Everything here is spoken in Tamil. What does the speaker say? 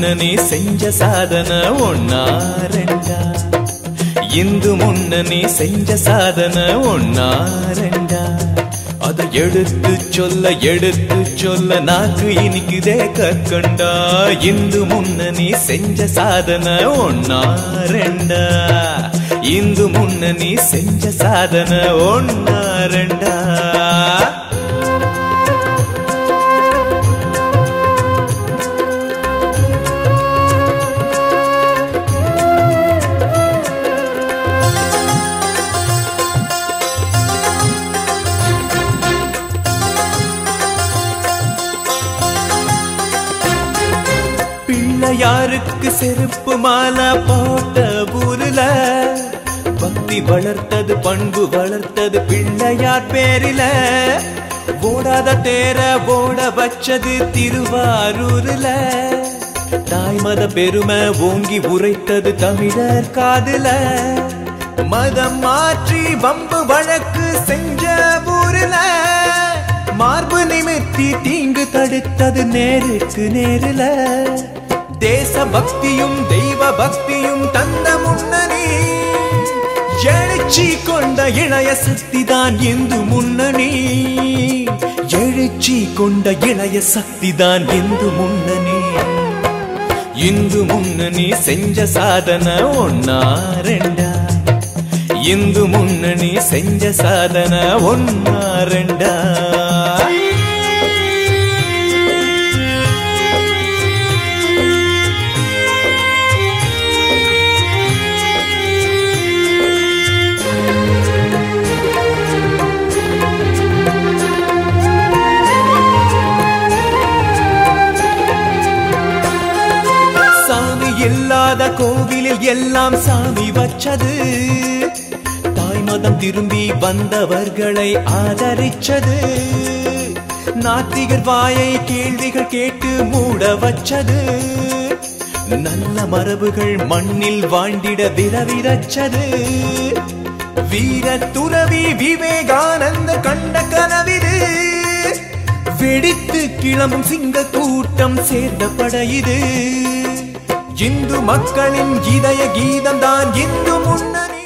முன்னணி செஞ்ச சாதனை ஒன்னா ரெண்டா இந்து முன்னணி செஞ்ச சாதனை ஒன்னா ரெண்டா அதை எடுத்து சொல்ல எடுத்து சொல்ல நாக்கு இனிக்குதே கற்கண்டா இந்து முன்னணி செஞ்ச சாதனை ஒன்னா ரெண்டா இந்து முன்னணி செஞ்ச சாதனை ஒன்னா ரெண்டா பிள்ளையாருக்கு செருப்பு மாலை போட்ட ஊருல பக்தி வளர்த்தது பண்பு வளர்த்தது பிள்ளையார் பேரில ஓடாத தேர ஓட வச்சது திருவாரூர்ல தாய்மத பெருமை ஓங்கி உரைத்தது தமிழர் காதுல மதம் மாற்றி வம்பு வழக்கு செஞ்ச ஊருல மார்பு நிமித்தி தீங்கு தடுத்தது நேருக்கு நேருல தேச பக்தியும் தெய்வ பக்தியும் தந்த முன்னணி எழுச்சி கொண்ட இளைய சக்தி தான் இந்து முன்னணி எழுச்சி கொண்ட இளைய சக்தி தான் இந்து முன்னணி இந்து முன்னணி செஞ்ச சாதனை ஒன்னா ரெண்டா இந்து முன்னணி செஞ்ச சாதனை ஒன்னா ரெண்டா சாமி இல்லாத கோவிலில் எல்லாம் சாமி வச்சது தாய் மதம் திரும்பி வந்தவர்களை ஆதரிச்சது நாத்திகர் வாயை கேள்விகள் கேட்டு மூட வச்சது நல்ல மரபுகள் மண்ணில் வாழ்ந்திட விரவிரச்சது வீர துறவி விவேகானந்த கண்ட கனவிது வெடித்து கிளம்பும் சிங்க கூட்டம் சேர்ந்த பட இது இந்து மக்களின் இதய கீதம் தான் இந்து முன்னணி